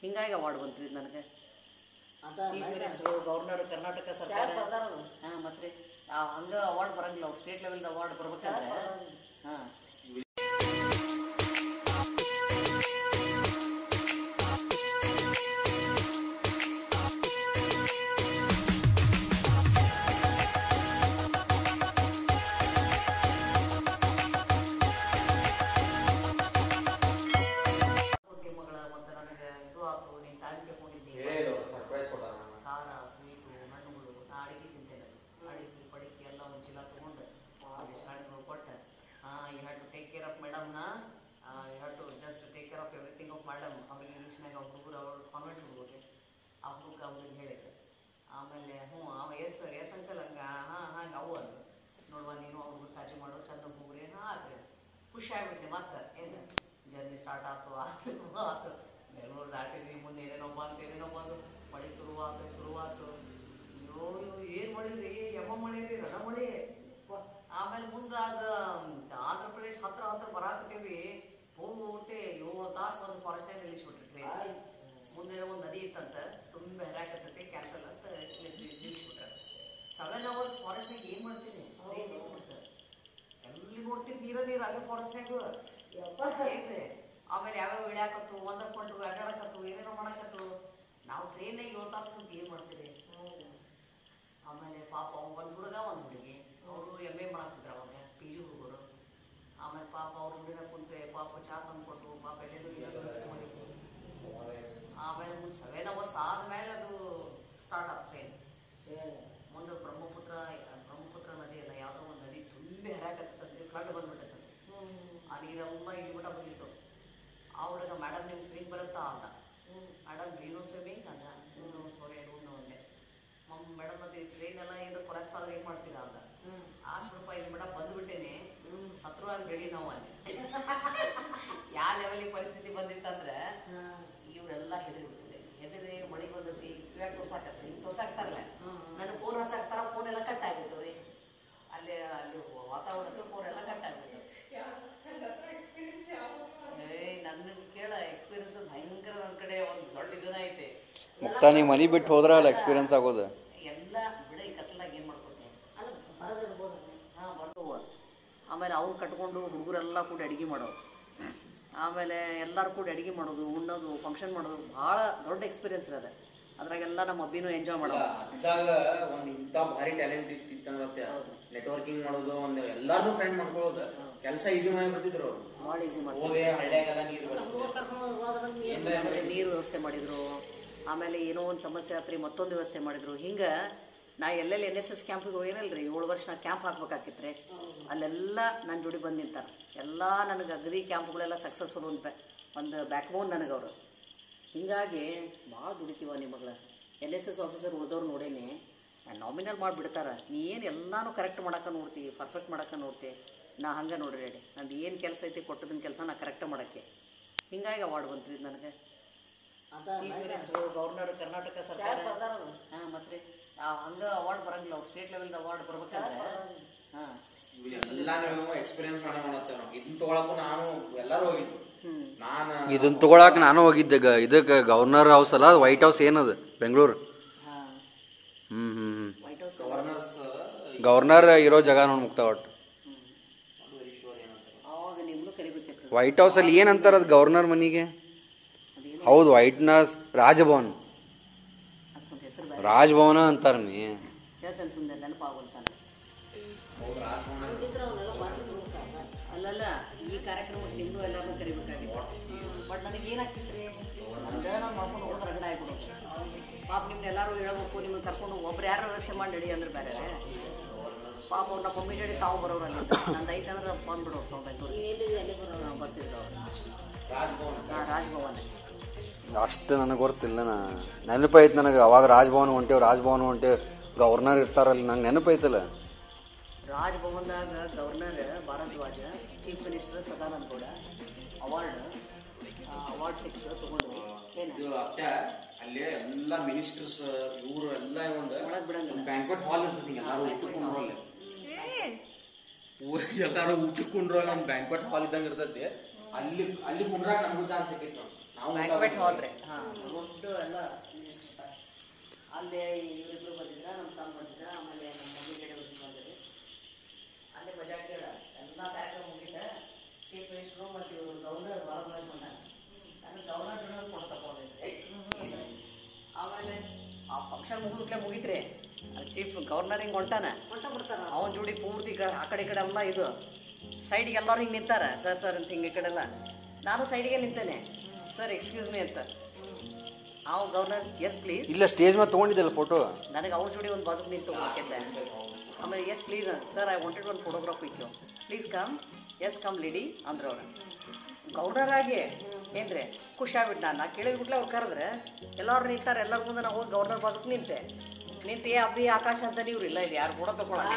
ಹಿಂಗಾಗಿ ಅವಾರ್ಡ್ ಬಂತ್ರಿ ನನಗೆ ಅದ ಚೀಫ್ ಮಿನಿಸ್ಟರ್ ಗವರ್ನರ್ ಕರ್ನಾಟಕ ಸರ್ಕಾರ ಹಾ ಮತ್ತೆ ಹಂಗ ಅವಾರ್ಡ್ ಬರಂಗಿಲ್ಲ ಸ್ಟೇಟ್ ಲೆವೆಲ್ ಅವಾರ್ಡ್ ಬರ್ಬೇಕಂದ್ರೆ ಹಾ ಮಗಳ ಮತ್ತೆ ನನಗೆ ಇದು ಆತು ನೀನ್ ಟೈಮ್ ತಗೊಂಡಿದ್ದಿ ಹೇಳಿದ್ರು ಸರ್ಪ್ರೈಸ್ ಕೊಟ್ಟಾರ ಖಾರ ಸ್ವೀಟು ಹಣ್ಣುಗಳು ನಾ ಅಡಿಗೆ ತಿಂತೇನೆ ಅಡಿಗೆ ಪಡಿಕೆ ಎಲ್ಲ ಒಂದು ಚೀಲ ತೊಗೊಂಡು ಅಲ್ಲಿ ಶಾಲೆಗಳು ಕೊಟ್ಟೆ ಹಾಂ you have to take care of ಮೇಡಮ್ನ you have to just take care of everything of madam ಅವ್ರಿಗೆ ಇಂಗ್ಲೀಷ್ನಾಗ ಹುಡುಗರು ಅವ್ರು ಕಾನ್ವೆಂಟ್ ಹುಡುಗರಿಗೆ ಆ ಹುಡುಗ ಅವ್ರಿಗೆ ಹೇಳಿದೆ ಆಮೇಲೆ ಹ್ಞೂ ಅವ ಎಸ್ ಎಸ್ ಅಂಕಲ್ ಹಂಗ ಹಾಂ ಹಾಂ ಅವು ಅದು ನೋಡುವ ನೀನು ಅವ್ರಿಗೆ ಕಾಳಜಿ ಮಾಡು ಚಂದ ಹೋಗ್ರಿ ಹಾಂ ಆತ್ರಿ ಖುಷಿ ಆಗ್ಬಿಟ್ಟೆ ಮತ್ತೆ ಏನು ಜರ್ನಿ ಸ್ಟಾರ್ಟ್ ಆಯ್ತು ಆತು ಆತು ಬೆಂಗಳೂರು ದಾಟಿದ್ವಿ ಮುಂದೆ ಏನೇನೋ ಬಂತು ಏನೇನೋ ಬಂದು ಮಳೆ ಶುರುವಾತು ಶುರುವಾತು ಅಯ್ಯೋ ಇವು ಏನು ಮಳೆ ರೀ ಯಮ್ಮ ಮಳೆ ರೀ ರಣ ಮಳೆ ವ, ಆಮೇಲೆ ಮುಂದೆ ಅದು ಆಂಧ್ರ ಪ್ರದೇಶ ಹತ್ರ ಹತ್ರ ಬರಾಕತ್ತೀವಿ ಪೂರ್ತಿ ಏಳು ತಾಸು ಒಂದು ಫಾರೆಸ್ಟ್ನಾಗ ನಿಲ್ಲಿಸ್ಬಿಟ್ರಿ ಮುಂದೆ ಒಂದು ನದಿ ಇತ್ತಂತ ತುಂಬ ಹೆರಾಕತ್ತೈತಿ ಕ್ಯಾನ್ಸಲ್ ಅಂತ ನಿಲ್ಲಿಸ್ಬಿಟ್ರೆ ಸೆವೆನ್ ಅವರ್ಸ್ ಫಾರೆಸ್ಟ್ನಾಗ ಏನು ಮಾಡ್ತೀನಿ ಟ್ರೈನ್ ಏನ್ ಮಾಡ್ತಾರೆ? ಎಲ್ಲಿ ನೋಡ್ತೀರಿ ನೀರ ನೀರು ಅಲ್ಲೇ ಫಾರೆಸ್ಟ್ನಾಗ ಹೇಗ್ರಿ ಆಮೇಲೆ ಯಾವ್ಯಾವ ಇಳ್ಯಾಕತ್ತು ಒಂದಕ್ಕೆ ಕೊಟ್ಟು ಅಡ್ಡಾಡಕತ್ತು ಏನೇನೋ ಮಾಡಕತ್ತು ನಾವು ಟ್ರೈನಾಗ ಏಳು ತಾಸು ಕುಂತು ಏನು ಮಾಡ್ತೀರಿ ಆಮೇಲೆ ಪಾಪ ಒಂದು ಹುಡುಗ ಒಂದು ಹುಡುಗಿ ಅವರು ಎಮ್ ಎ ಮಾಡಾಕ್ತಿದ್ರು ಅವಾಗ ಪಿ ಜಿ ಹುಡುಗರು ಆಮೇಲೆ ಪಾಪ ಅವ್ರ ಹುಡುಗ ಕುಂತೆ ಪಾಪ ಚಾ ತಂದು ಕೊಟ್ಟು ಪಾಪ ಎಲ್ಲೆಲ್ಲೂ ಇರೋ ವ್ಯವಸ್ಥೆ ಮಾಡಿದ್ರು ಆಮೇಲೆ ಮುಂದೆ ಸೆವೆನ್ ಅವರ್ಸ್ ಆದ್ಮೇಲೆ ಅದು ಸ್ಟಾರ್ಟ್ ಆಯ್ತು ಟ್ರೈನ್ ಮುಂದೆ ಬ್ರಹ್ಮಪುತ್ರ ಬ್ರಹ್ಮಪುತ್ರ ನದಿ ಅಲ್ಲ ಯಾವುದೋ ಒಂದು ನದಿ ತುಂಬ ಹೆರಾಕತ್ತಂತೆ ಫ್ಲಡ್ ಬಂದ್ಬಿಟ್ಟೈತೆ ಆ ನೀರೆಲ್ಲ ಇಲ್ಲಿ ಮಟ ಬಂದಿತ್ತು ಆ ಹುಡುಗ ಮೇಡಮ್ ನಿಮ್ಗೆ ಸ್ವಿಮ್ಮಿಂಗ್ ಬರುತ್ತಾ ಅಂದ ಮೇಡಮ್ ನೀನು ಸ್ವಿಮ್ಮಿಂಗ್ ಅಂದ ನೀನು ಸಾರಿ ಏನು ಒಂದೇ ಮಮ್ ಮೇಡಮ್ ಮತ್ತೆ ಟ್ರೈನ್ ಎಲ್ಲ ಏನಾದ್ರು ಕೊಲೆಪ್ಸ್ ಆದ್ರೆ ಏನು ಮಾಡ್ತೀರಾ ಅಂದ ಆ ಸ್ವಲ್ಪ ಇಲ್ಲಿ ಮೇಡಮ್ ಬಂದ್ಬಿಟ್ಟೇನೆ ಸತ್ರುವಾಗಿ ರೆಡಿ ನಾವು ಅಲ್ಲಿ ಯಾವ ಲೆವೆಲಿಗೆ ಪರಿಸ್ಥಿತಿ ಬಂದಿತ್ತಂದ್ರೆ ಇವರೆಲ್ಲ ಹೆದರಿ ಬಿಟ್ಟಿದೆ ಹೆದರಿ ಮಳೆ ಬಂದೈತಿ ಇವಾಗ ತೋರ್ಸಾಕತ್ರಿ ಹಿಂಗೆ ತೋರ್ಸಾಕ್ತಾರಲ್ಲ ನನಗೆ ಫೋನ್ ಹಚ್ಚಾಕ್ತಾರ ಫೋನ್ ಎಲ್ಲ ಕಟ್ ಆಗ್ಬಿಟ್ಟು ರೀ ಅಲ್ಲಿ ಅಲ್ಲಿ ವಾತಾವರಣಕ್ಕೆ ಫೋನ್ ಎಲ್ಲ ಕಟ್ ಆಗ್ಬಿಟ್ಟು ಏಯ್ ನನ್ನ ಕೇಳ ಎಕ್ಸ್ಪೀರಿಯನ್ಸ್ ಭಯಂಕರ ನನ್ನ ಕಡೆ ಒಂದು ದೊಡ್ಡ ಇದನ್ನ ಐತೆ ಮುಕ್ತ ನೀ ಮನಿ ಬಿಟ್ಟು ಹೋದ್ರ ಅಲ್ಲ ಎಕ್ಸ್ಪೀರಿಯನ್ಸ್ ಆಗೋದು ಎಲ್ಲ ಬಿಡ ಈ ಕತ್ಲಾಗ ಏನು ಮಾಡ್ಕೊತೀನಿ ಅಲ್ಲ ಬರದಿರ್ಬೋದು ಹಾಂ ಬಂದು ಆಮೇಲೆ ಅವ್ರು ಕಟ್ಕೊಂಡು ಹುಡುಗರೆಲ್ಲ ಕೂಡ ಅಡಿಗೆ ಮಾಡೋದು ಆಮೇಲೆ ಎಲ್ಲರೂ ಕೂಡ ಅಡಿಗೆ ಮಾಡೋದು ಉಣ್ಣೋದು ಫಂಕ್ಷನ್ ಮಾಡೋದು ಭಾಳ ದೊಡ್ಡ ಎಕ್ಸ್ಪೀರಿಯನ್ಸ್ ಇರೋದು ಅದ್ರಾಗೆಲ್ಲ ನಮ್ಮ ಅಬ್ಬಿನೂ ಎಂಜಾಯ್ ಮಾಡೋದು ಅಜ್ಜಾಗ ಒಂದ್ ಇಂತ ಭಾರಿ ಟ್ಯಾಲೆಂಟ್ ಇತ್ತಂದ್ರೆ ನೆಟ್ವರ್ಕಿಂಗ್ ಮಾಡೋದು ಒಂದ್ ಎಲ್ಲಾರ್ನು ಫ್ರೆಂಡ್ ಮಾಡ್ಕೊಳ್ಳೋದು ಕೆಲಸ ಈಸಿ ಮಾಡಿ ಬಿಡ್ತಿದ್ರು ಅವ್ರು. ಭಾಳ ಈಸಿ ಮಾಡ್ತಾರೆ ಓದೆ ಹಳ್ಳ್ಯಾಗೆಲ್ಲ ನೀರ್ ಬರ್ಸಿ ಹುಡುಗರು ಕರ್ಕೊಂಡು ಹೋಗೋದ್ರಲ್ಲಿ ಏನು ಏನ್ರ ಆಮೇಲೆ ನೀರು ವ್ಯವಸ್ಥೆ ಮಾಡಿದ್ರು ಆಮೇಲೆ ಏನೋ ಒಂದು ಸಮಸ್ಯೆ ಆತ್ರಿ ಮತ್ತೊಂದು ವ್ಯವಸ್ಥೆ ಮಾಡಿದ್ರು ಹಿಂಗೆ ನಾ ಎಲ್ಲೆಲ್ಲಿ ಎನ್ ಎಸ್ ಎಸ್ ಕ್ಯಾಂಪಿಗೆ ಹೋಗಿನಲ್ರಿ ಏಳು ವರ್ಷ ನಾ ಕ್ಯಾಂಪ್ ಹಾಕ್ಬೇಕಾಕಿತ್ರಿ ಅಲ್ಲೆಲ್ಲ ನನ್ನ ಜೋಡಿ ಬಂದು ನಿಂತಾರ ಎಲ್ಲ ನನಗೆ ಅಗದಿ ಕ್ಯಾಂಪ್ಗಳೆಲ್ಲ ಸಕ್ಸಸ್ಫುಲ್ ಒಂದು ಒಂದು ಬ್ಯಾಕ್ ಬೋನ್ ನನಗೆ ಅವರು ಹಿಂಗಾಗಿ ಭಾಳ ದುಡಿತೀವ ನಿಮಗಳ ಎನ್ ಎಸ್ ಎಸ್ ಆಫೀಸರ್ ಉಳ್ದವ್ರು ನೋಡೇನಿ ನಾಮಿನಲ್ ಮಾಡಿಬಿಡ್ತಾರ ನೀ ಏನು ಎಲ್ಲಾನು ಕರೆಕ್ಟ್ ಮಾಡಕ್ಕೆ ನೋಡ್ತಿ ಪರ್ಫೆಕ್ಟ್ ಮಾಡಕ್ಕೆ ನೋಡ್ತಿ ನಾ ಹಂಗೆ ನೋಡ್ರಿ ರೆಡಿ ನಂದು ಏನು ಕೆಲಸ ಐತಿ ಕೊಟ್ಟದನ್ನ ಕೆಲಸ ನಾ ಕರೆಕ್ಟ್ ಮಾಡಕ್ಕೆ ಹಿಂಗಾಗಿ ಅವಾರ್ಡ್ ಬಂತ್ರಿ ನನಗೆ ಅದ ಚೀಫ್ ಮಿನಿಸ್ಟರ್ ಗವರ್ನರ್ ಕರ್ನಾಟಕ ಸರ್ಕಾರ ಹಾ ಮತ್ತೆ ಹಂಗ ಅವಾರ್ಡ್ ಬರಂಗಿಲ್ಲ ಸ್ಟೇಟ್ ಲೆವೆಲ್ ಅವಾರ್ಡ್ ಬರ್ಬೇಕಂದ್ರೆ ಹಾ ಎಲ್ಲಾನು ಎಕ್ಸ್ಪೀರಿಯನ್ಸ್ ಮಾಡೇ ಮಾಡತ್ತೇವೆ ನಾವು ಇದನ್ನ ತಗೊಳಕ್ಕೂ ನಾನು ಎಲ್ಲಾರು ಹೋಗಿದ್ದು ಹ್ಮ್ ನಾನು ಇದನ್ನ ತಗೊಳಕ್ ನಾನು ಹೋಗಿದ್ದೆ ಗ- ಇದಕ್ಕೆ ಗವರ್ನರ್ ಹೌಸ್ ಅಲ್ಲ ವೈಟ್ ಹೌಸ್ ಏನದ ಬೆಂಗಳೂರು ಹಾ ಹ್ಮ್ ಹ್ಮ್ ಹ್ಮ್ ವೈಟ್ ಹೌಸ್ ಗವರ್ನರ್ಸ್ ಗವರ್ನರ್ ಇರೋ ಜಾಗ ನೋಡಿ ಮುಕ್ತ ಒಟ್ಟು ಅವಾಗ ನಿಮ್ನು ಕರಿಬೇಕಿತ್ತು ವೈಟ್ ಹೌಸ್ ಅಲ್ಲಿ ಏನಂತಾರ ಅದು ಗವರ್ನರ್ ಮನಿಗೆ ಅದೇನು ಹೌದು ವೈಟ್ ನಸ್ ರಾಜಭವನ್ ಅದಕ್ಕೊಂದು ಹೆಸರು ಬೇರೆ ರಾಜಭವನ ಅಂತಾರ ನೀ ಹೇಳ್ತಾನೆ ಸುಮ್ಮನೆ ನೆನಪಾಗೋಲ್ತಾನೆ ಹಂಗಿದ್ರೆ ಅವನ್ನೆಲ್ಲ ಬಾಕಿ ಹೋಗ್ತಾರ ಅಲ್ಲಲ್ಲ ಈ ಕಾರ್ಯಕ್ರಮಕ್ಕೆ ನಿಮ್ನು ಎಲ್ಲರನ್ನೂ ಕರಿಬೇಕಾಗಿತ್ತು ಬಟ್ ನನಗೆ ಏನಾಗ್ತಿತ್ರಿ ನಂದ ನಾನು ಮಾಡ್ಕೊಂಡು ಹೋದ್ರೆ ರಗಡ ಆಗ್ಬಿಡೋದು ಪಾಪ ನಿಮ್ನ ಎಲ್ಲರೂ ಹೇಳ್ಬೇಕು ನಿಮ್ಮನ್ನ ಕರ್ಕೊಂಡು ಒಬ್ರು ಯಾರು ವ್ಯವಸ್ಥೆ ಮಾಡಿ ನಡಿ ಅಂದ್ರೆ ಬೇರೆ ಪಾಪ ಅವ್ರು ನಮ್ಮ ಮಮ್ಮಿ ಡ್ಯಾಡಿ ತಾವು ಬರೋರು ಅಲ್ಲಿ ನಂದು ಐತೆ ಅಂದ್ರೆ ಬಂದ್ಬಿಡೋರು ತಾವು ಬೆಂಗಳೂರಿಗೆ ನೀನು ಎಲ್ಲಿದೆ ಅಲ್ಲಿ ಬರೋರು ಹಾ, ಬರ್ತಿದ್ರು ಅವ್ರು ರಾಜ್ಭವನ್ ಹಾಂ ರಾಜ್ಭವನ್ ಅಷ್ಟು ನನಗೆ ಗೊತ್ತಿಲ್ಲ ನಾ ನೆನಪೈತ್ ನನಗೆ ಅವಾಗ ರಾಜಭವನ್ ಹೊಂಟೇವ್ ರಾಜಭವನ್ ಹೊಂಟೇವ್ ಗವರ್ನರ್ ಇರ್ತಾರಲ್ಲಿ ನಂಗೆ ನೆನಪೈತಲ್ಲ ರಾಜ್ಭವನ್ದಾಗ governor Bharadwaja chief minister Sadananda Gowda award award ಸಿಕ್ತು ತಗೊಂಡು ಏನು ಇದು ಅತ್ತೆ ಅಲ್ಲಿ ಎಲ್ಲಾ ಮಿನಿಸ್ಟರ್ಸ್ ಇವ್ರು ಎಲ್ಲ ಒಂದು ಒಳಗ್ ಬಿಡಂಗಿಲ್ಲ. ಬ್ಯಾಂಕ್ವೆಟ್ ಹಾಲ್ ಇರ್ತೈತಿ ಎಲ್ಲಾರು ಊಟಕ್ಕೆ ಕುಂಡ್ರು ಅಲ್ಲಿ ಊರಿಗೆ ಎಲ್ಲಾರು ಊಟಕ್ಕೆ ಕುಂಡ್ರು ಅಲ್ಲಿ ಒಂದು ಬ್ಯಾಂಕ್ವೆಟ್ ಹಾಲ್ ಇದ್ದಂಗೆ ಇರ್ತೈತಿ ಅಲ್ಲಿ ಅಲ್ಲಿ ಕುಂಡ್ರಾಗ ನಮಗೂ ಚಾನ್ಸ್ ಸಿಕ್ಕಿತ್ತು ನಾ ನಾವು ಬ್ಯಾಂಕ್ವೆಟ್ ಹಾಲ್ ರೀ ಹಾಂ ದೊಡ್ಡ ಎಲ್ಲ ಅಲ್ಲೇ ಇವರಿಬ್ರು ಬಂದಿದ್ರ ನಮ್ಮ ತಮ್ಮ ಬಂದಿದ್ರ ಆಮೇಲೆ ನಮ್ಮ ಮಮ್ಮಿ ಕಡೆ ಬಂದು ಬಂದಿರಿ ಅಲ್ಲೇ ಮಜಾ ಕೇಳ ಎಲ್ಲ ಕಾರ್ಯಕ್ರಮ ಮುಗಿತ ಚೀಫ್ ಮಿನಿಸ್ಟ್ರು ಮತ್ತು ಇವರು ಗವರ್ನರ್ ಭಾರದ್ವಾಜ್ ಬಂದ ನಾನು ಗವರ್ನರ್ ಫೋಟೋ ತಗೊಂಡಿದ್ದೆ ಆಮೇಲೆ ಆ ಫಂಕ್ಷನ್ ಮುಗಿದ್ಲೆ ಮುಗಿತ್ರಿ ಚೀಫ್ ಗವರ್ನರ್ ಹಿಂಗೆ ಹೊಂಟಾನ ಹೊಂಟ ಬಿಡ್ತಾರ ಅವನ ಜೋಡಿ ಪೂರ್ತಿ ಈ ಕಡೆ ಆ ಕಡೆ ಈ ಕಡೆ ಎಲ್ಲ ಇದು ಸೈಡ್ಗೆ ಎಲ್ಲರೂ ಹಿಂಗೆ ನಿಂತಾರ ಸರ್ ಸರ್ ಅಂತ ಹಿಂಗೆ ಈ ಕಡೆ ಎಲ್ಲ ನಾನು ಸೈಡ್ಗೆ ನಿಂತೇನೆ ಸರ್ ಎಕ್ಸ್ಕ್ಯೂಸ್ ಮೀ ಅಂತ ಅವ್ ಗವರ್ನರ್ ಎಸ್ ಪ್ಲೀಸ್ ಇಲ್ಲ ಸ್ಟೇಜ್ ಮೇಲೆ ತೊಗೊಂಡಿದ್ದಲ್ಲ ಫೋಟೋ ನನಗೆ ಅವ್ರ ಜೋಡಿ ಒಂದು ಬಾಜುಕ್ ನಿಂತು ಹೋಗಿದ್ದೆ ಆಮೇಲೆ yes please sir I wanted ಒಂದು photograph with you please come yes come lady ಅಂದ್ರೆ ಅವ್ರು ಗೌರ್ನರ್ ಆಗಿ ಏನ್ರಿ ಖುಷಿ ಆಗ್ಬಿಟ್ಟು ನಾನು ನಾ ಕೇಳಿದ ಬಿಟ್ಲೆ ಅವ್ರು ಕರೆದ್ರೆ ಎಲ್ಲರೂ ನಿಂತಾರೆ ಎಲ್ಲರ ಮುಂದೆ ನಾವು ಹೋಗಿ ಗೌರ್ನರ್ ಬಾಜುಕ್ ನಿಂತೆ ನಿಂತು ಏ ಅಬ್ಬಿ ಆಕಾಶ ಅಂತ ನೀವು ಇಲ್ಲ ಇಲ್ಲಿ ಯಾರು ಫೋಟೋ ತಗೊಳಲ್ಲ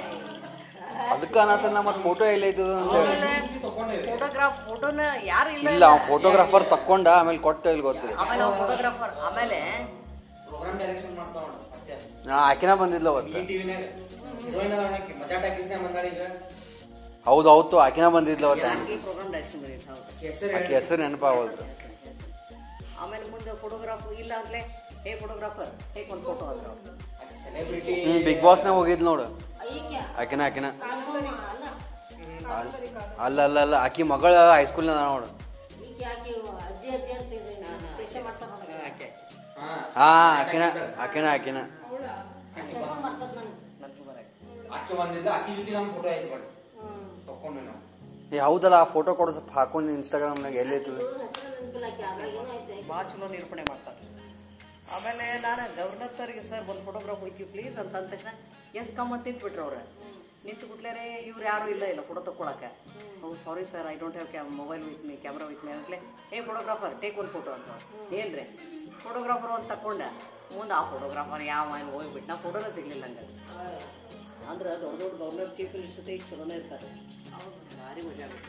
ಅದಕ್ಕೆ ಅನ್ನತ್ತ ಮತ್ತೆ ಫೋಟೋ ಎಲ್ಲ ಐತದ ಅಂತ ಹೇಳಿ ಫೋಟೋಗ್ರಾಫ್ ಫೋಟೋನ ಯಾರು ಇಲ್ಲ ಇಲ್ಲ ಅವ್ನು ಫೋಟೋಗ್ರಾಫರ್ ತಕ್ಕೊಂಡ ಆಮೇಲೆ ಕೊಟ್ಟು ಇಲ್ಲಿ ಗೊತ್ತಿಲ್ಲ ಆಮೇಲೆ ಅವ್ನು ಫೋಟೋಗ್ರಾಫರ್ ಆಮೇಲೆ ಪ್ರೋಗ್ರಾಮ್ ಡೈರೆಕ್ಷನ್ ಮಾಡ್ತಾವ ಮತ್ತೆ ನಾ ಆಕಿನ ಬಂದಿದ್ಲ ಅವತ್ತು ಈ ಟಿವಿನಾಗ ಹೀರೋಯಿನ್ ಅದ ಅವನಕ್ಕೆ ಮಜಾ ಟಾಕೀಸ್ನಾಗ ಬಂದಾಳ ಈಗ ಹೌದು ಹೌದು ಆಕಿನ ಬಂದಿದ್ಲ ಅವತ್ತು ಯಾಕೆ ಪ್ರೋಗ್ರಾಮ್ ಡೈರೆಕ್ಷನ್ ಬರೀ ಹೌದು ಹೆಸರು ಆಕೆ ಹೆಸರು ನೆನಪಾಗಲ್ತು ಆಮೇಲೆ ಮುಂದೆ ಫೋಟೋಗ್ರಾಫ್ ಇಲ್ಲ ಅಂತಲೇ ಹೇ ಫೋಟೋಗ್ರಾಫರ್ ಟೇಕ್ ಒಂದು ಫೋಟೋ ಅಂದ್ರೆ ಅವ್ರು ಸೆಲೆಬ್ರಿಟಿ ಹ್ಮ್ ಬಿಗ್ ಬಾಸ್ನಾಗ ಹೋಗಿದ್ ನೋಡು ಈಕೆ ಆಕಿನ ಆಕಿನ ಕಳ್ಕೊಂಡ ಅಲ್ಲ ಅಲ್ಲ ಅಲ್ಲ ಅಲ್ಲ ಆಕಿ ಮಗಳ ಹೈಸ್ಕೂಲ್ನ ನೋಡು ಈಕೆ ಆಕಿ ಅಜ್ಜಿ ಅಜ್ಜಿ ಅಂತ ಇದೆ ಶಿಕ್ಷೆ ಮಾಡ್ತಾರ ನೋಡಿ ಯಾಕೆ ಹಾ ಹಾ ಆಕಿನ ಆಕಿನ ಆಕಿನ ಹೆಸರು ಬರ್ತದ ನನಗೆ ನಂದು ಬರಕ್ಕೆ ಆಕೆ ಬಂದಿದ್ದ ಆಕಿ ಜೊತೆ ನಮ್ಮ ಫೋಟೋ ಆಯ್ತು ಬಟ್ ತಕೊಂಡ್ವಿ ನಾವು ಏ ಹೌದಲ್ಲ ಆ ಫೋಟೋ ಕೊಡು ಸ್ವಲ್ಪ ಹಾಕೊಂಡು ಇನ್ಸ್ಟಾಗ್ರಾಮ್ನಾಗ ಎಲ್ಲೈತು ಹೆಸರು ನೆನಪಿಲ್ಲ ಆಕಿ ಅದ್ರಾಗ ಏನೋ ಐತೆ ಭಾಳ ಚಲೋ ನಿರೂಪಣೆ ಮಾಡ್ತಾರೆ ಆಮೇಲೆ ನಾನು ಗವರ್ನರ್ ಸರ್ಗೆ ಸರ್ ಒಂದು ಫೋಟೋಗ್ರಾಫ್ ಹೋಯ್ತೀವಿ ಪ್ಲೀಸ್ ಅಂತ ಅಂದ ತಕ್ಷಣ ಎಸ್ ಕಮ್ ಅಂತ ನಿಂತ್ಬಿಟ್ರು ಅವ್ರು ನಿಂತು ಬಿಟ್ಲೇರೆ ಇವ್ರು ಯಾರು ಇಲ್ಲ ಇಲ್ಲ ಫೋಟೋ ತಗೊಳಕ್ಕೆ ಹೌದು sorry sir I don't have cam mobile with me camera with me ಅಂತಲೇ ಏ ಫೋಟೋಗ್ರಾಫರ್ ಟೇಕ್ ಒಂದು ಫೋಟೋ ಅಂತ ಏನ್ರಿ ಫೋಟೋಗ್ರಾಫರ್ ಅಂತ ತಕೊಂಡೆ ಮುಂದೆ ಆ ಫೋಟೋಗ್ರಾಫರ್ ಯಾವ ಏನು ಹೋಗ್ಬಿಟ್ಟು ನಾ ಫೋಟೋನೇ ಸಿಗ್ಲಿಲ್ಲ ಹಂಗೆ ಅಂದ್ರೆ ದೊಡ್ಡ ದೊಡ್ಡ ಗವರ್ನರ್ ಚೀಫ್ ಮಿನಿಸ್ಟರ್ ಈಗ ಚಲೋನೇ ಇರ್ತಾರೆ ಭಾರಿ ಮಜಾ ಆಗುತ್ತೆ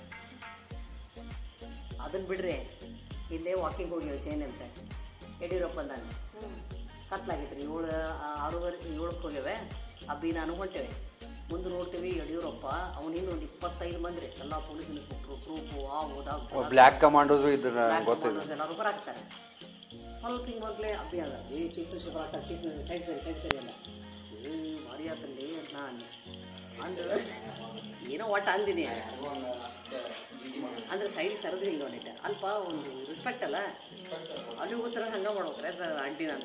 ಅದನ್ನ ಬಿಡ್ರಿ ಇಲ್ಲೇ ವಾಕಿಂಗ್ ಹೋಗಿ ಚೈನ್ ಎಮ್ಸೆ ಯಡಿಯೂರಪ್ಪ ನಾನು ಕತ್ಲಾಗಿತ್ತು ರೀ ಏಳು ಆ- ಆರೂವರೆ ಏಳಕ್ಕೆ ಹೋಗ್ಯವೆ ಅಬ್ಬಿ ನಾನು ಹೊಂಟೇವೆ ಮುಂದೆ ನೋಡ್ತೀವಿ ಯಡಿಯೂರಪ್ಪ ಅವನಿಂದ ಒಂದು ಇಪ್ಪತ್ತೈದು ಮಂದಿ ರೀ ಎಲ್ಲ ಪೊಲೀಸ್ ಇನ್ಸ್ಪೆಕ್ಟ್ರು ಟ್ರೂಪು ಆ ಓದಾಗ ಬ್ಲ್ಯಾಕ್ ಕಮಾಂಡೋಸು ಇದ್ರ ಗೊತ್ತಿಲ್ಲ ಎಲ್ಲರೂ ಬರಾಕ್ತಾರೆ ಸ್ವಲ್ಪ ಹಿಂಗೆ ಮೊದಲೇ ಅಬ್ಬಿ ಅದ ಏ ಚೀಫ್ ಮಿನಿಸ್ಟರ್ ಬರಾಕ ಚೀಫ್ ಮಿನಿಸ್ಟರ್ ಸೈಡ್ ಸರಿ ಸೈಡ್ ಸರಿ ಅಲ್ಲ ಏ ಭಾರಿ ಆತಲ್ಲಿ ಅಂತ ನಾ ಅಂದೆ ಅಂದ್ರೆ ಏನೋ ಒಟ್ಟು ಅಂದಿನಿ ಯಾರಿಗೂ ಒಂದು ಅಷ್ಟು ಬಿಸಿ ಮಾಡಿ ಅಂದ್ರೆ ಸೈಡ್ ಸರದ್ರಿ ಹಿಂಗೆ ಒಂದಿಟ್ಟ ಅಲ್ಪ ಒಂದು ರೆಸ್ಪೆಕ್ಟ್ ಅಲ್ಲ ಅಲ್ಲಿ ಹೋಗ್ತಾರ ಹಂಗ ಮಾಡ್ಬೇಕ್ರೆ ಸರ್ ಆಂಟಿನ ಅಂತ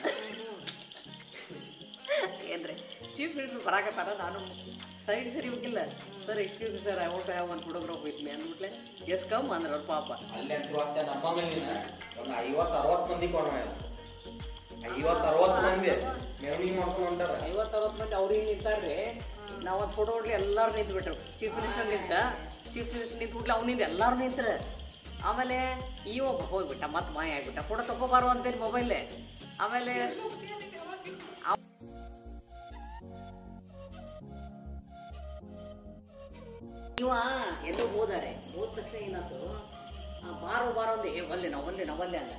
ಏನ್ರಿ ಚೀಫ್ ಮಿನಿಸ್ಟರ್ ಬರಾಕತ್ತಾರ ನಾನು ಸೈಡ್ ಸರಿ ಹೋಗಿಲ್ಲ sir excuse me sir I want have one photograph with me ಅಂದ್ಬಿಟ್ಲೆ ಎಸ್ ಕಮ್ ಅಂದ್ರೆ ಅವ್ರ ಪಾಪ ಅಲ್ಲಿ ಅಂತೂ ಅಷ್ಟೇ ನಮ್ಮ ಮೇಲಿನ ಒಂದು ಐವತ್ತು ಅರವತ್ತು ಮಂದಿ ಕೊಡ ಐವತ್ತು ಅರವತ್ತು ಮಂದಿ ಮೆರವಣಿಗೆ ಮಾಡ್ಕೊಂಡು ಹೊಂಟಾರ ಐವತ್ತು ಅರವತ್ತು ಮಂದಿ ಅವ್ರಿಗೆ ನಿಂತಾರ್ರಿ ನಾವು ಒಂದು ಫೋಟೋ ಹೊಡ್ಲಿ ಎಲ್ಲರೂ ನಿಂತು ಬಿಟ್ರು ಚೀಫ್ ಮಿನಿಸ್ಟರ್ ನಿಂತ ಚೀಫ್ ಮಿನಿಸ್ಟರ್ ನಿಂತು ಬಿಟ್ಲಿ ಅವ್ನಿಂದ ಎಲ್ಲರೂ ನಿಂತ್ರ ಆಮೇಲೆ ಈ ಒಬ್ಬ ಹೋಗ್ಬಿಟ್ಟ ಮತ್ತೆ ಮಾಯ ಆಗ್ಬಿಟ್ಟ ಫೋಟೋ ತಗೋಬಾರು ಅಂತೇಳಿ ಮೊಬೈಲೇ ಆಮೇಲೆ ಇವ ಎಲ್ಲೋ ಹೋದಾರೆ ಹೋದ ತಕ್ಷಣ ಏನಾಯ್ತು ಆ, ಬಾರೋ ಬಾರೋ ಅಂದೆ ಏ ಒಲ್ಲೆ ನಾವು ಒಲ್ಲೆ ನಾವು ಒಲ್ಲೆ ಅಂದ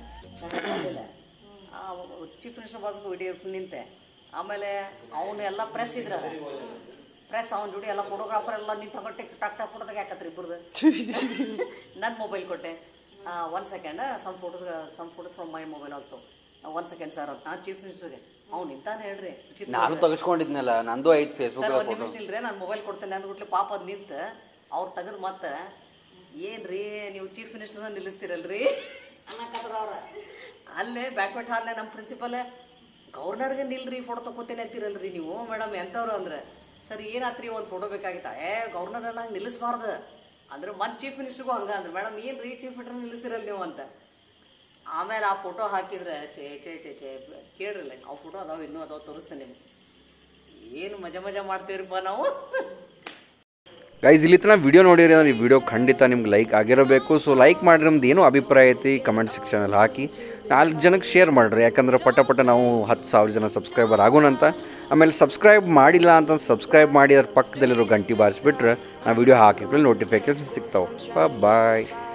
ಚೀಫ್ ಮಿನಿಸ್ಟರ್ ಬಾಸ್ಗೆ ವಿಡಿಯೋ ನಿಂತೆ ಆಮೇಲೆ ಅವನು ಎಲ್ಲ ಪ್ರೆಸ್ ಇದ್ರ ಪ್ರೆಸ್ ಅವನ ಜೋಡಿ ಎಲ್ಲ ಫೋಟೋಗ್ರಾಫರ್ ಎಲ್ಲ ನಿಂತ ಹೊಟ್ಟೆ ಟಕ್ ಟಕ್ ಫೋಟೋ ತೆಗಿಯಾಕತ್ರಿ ಇಬ್ಬರದು ನನ್ನ ಮೊಬೈಲ್ ಕೊಟ್ಟೆ one second some photos some photos from my mobile also one second sir ಅಂತ ನಾನು ಚೀಫ್ ಮಿನಿಸ್ಟರ್ಗೆ ಅವ್ನು ನಿಂತಾನೆ ಹೇಳ್ರಿ ವಿಚಿತ್ರ ನಾನು ತೆಗೆಸ್ಕೊಂಡಿದ್ನಲ್ಲ ನಂದು ಐತ್ ಫೇಸ್ಬುಕ್ ಸರ್ ಒಂದು ಫೋಟೋ ನಿಮಿಷ ಇಲ್ರಿ ನಾನು ಮೊಬೈಲ್ ಕೊಡ್ತೇನೆ ಅಂದ್ಬಿಟ್ಲೆ ಪಾಪ ಅದ್ ನಿಂತ ಅವ್ರು ತೆಗೆದು ಮತ್ತೆ ಏನ್ರಿ ನೀವು ಚೀಫ್ ಮಿನಿಸ್ಟರ್ನ ನಿಲ್ಲಿಸ್ತೀರಲ್ರಿ ಅನ್ನಕತ್ರ ಅವ್ರ ಅಲ್ಲೇ ಬ್ಯಾಕ್ವೆಟ್ ಹಾಲ್ನೇ ನಮ್ಮ ಪ್ರಿನ್ಸಿಪಲ್ ಗವರ್ನರ್ಗೆ ನಿಲ್ರಿ ಫೋಟೋ ತಗೋತೇನೆ ಅಂತೀರಲ್ರಿ ನೀವು ಮೇಡಮ್ ಎಂಥವ್ರು ಅಂದ್ರೆ ಸರ್ ಏನಾತ್ರಿ ಒಂದು ಫೋಟೋ ಬೇಕಾಗಿತ್ತ ಏ ಗವರ್ನರ್ ಎಲ್ಲ ಹಂಗೆ ನಿಲ್ಲಿಸ್ಬಾರ್ದು ಅಂದ್ರೆ ಮತ್ತೆ ಚೀಫ್ ಮಿನಿಸ್ಟರ್ಗೂ ಹಂಗ ಅಂದ್ರೆ ಮೇಡಮ್ ಏನ್ರಿ ಚೀಫ್ ಮಿನಿಸ್ಟರ್ ನಿಲ್ಲಿಸ್ತಿರಲ್ಲ ನೀವು ಅಂತ ಆಮೇಲೆ ಆ ಫೋಟೋ ಹಾಕಿದ್ರೆ ಚೇ ಚೇ ಚೇ ಚೇ ಕೇಳ್ರಲ್ಲ ಆ ಫೋಟೋ ಅದಾವ ಇನ್ನೂ ಅದಾವ ತೋರಿಸ್ತೇನೆ ನಿಮ್ಗೆ ಏನು ಮಜಾ ಮಜಾ ಮಾಡ್ತೀವ್ರಿಪ್ಪ ನಾವು ಗೈಸ್ ಇಲ್ಲಿ ತನಕ ವಿಡಿಯೋ ನೋಡಿರಿ ಅಂದ್ರೆ ಈ ವಿಡಿಯೋ ಖಂಡಿತ ನಿಮ್ಗೆ ಲೈಕ್ ಆಗಿರಬೇಕು ಸೊ ಲೈಕ್ ಮಾಡಿರಿ ನಮ್ದು ಏನೋ ಅಭಿಪ್ರಾಯ ಐತಿ ಕಮೆಂಟ್ ಸೆಕ್ಷನಲ್ಲಿ ಹಾಕಿ ನಾಲ್ಕು ಜನಕ್ಕೆ ಶೇರ್ ಮಾಡಿರಿ ಯಾಕಂದ್ರೆ ಪಟ ಪಟ ನಾವು ಹತ್ತು ಸಾವಿರ ಜನ ಸಬ್ಸ್ಕ್ರೈಬರ್ ಆಗೋಣಂತ ಆಮೇಲೆ ಸಬ್ಸ್ಕ್ರೈಬ್ ಮಾಡಿಲ್ಲ ಅಂತ ಸಬ್ಸ್ಕ್ರೈಬ್ ಮಾಡಿ ಅದ್ರ ಪಕ್ಕದಲ್ಲಿರೋ ಗಂಟೆ ಬಾರಿಸ್ಬಿಟ್ರೆ ನಾವು ವಿಡಿಯೋ ಹಾಕಿದ್ಮೇಲೆ ನೋಟಿಫಿಕೇಶನ್ ಸಿಗ್ತಾವೆ ಬಾಯ್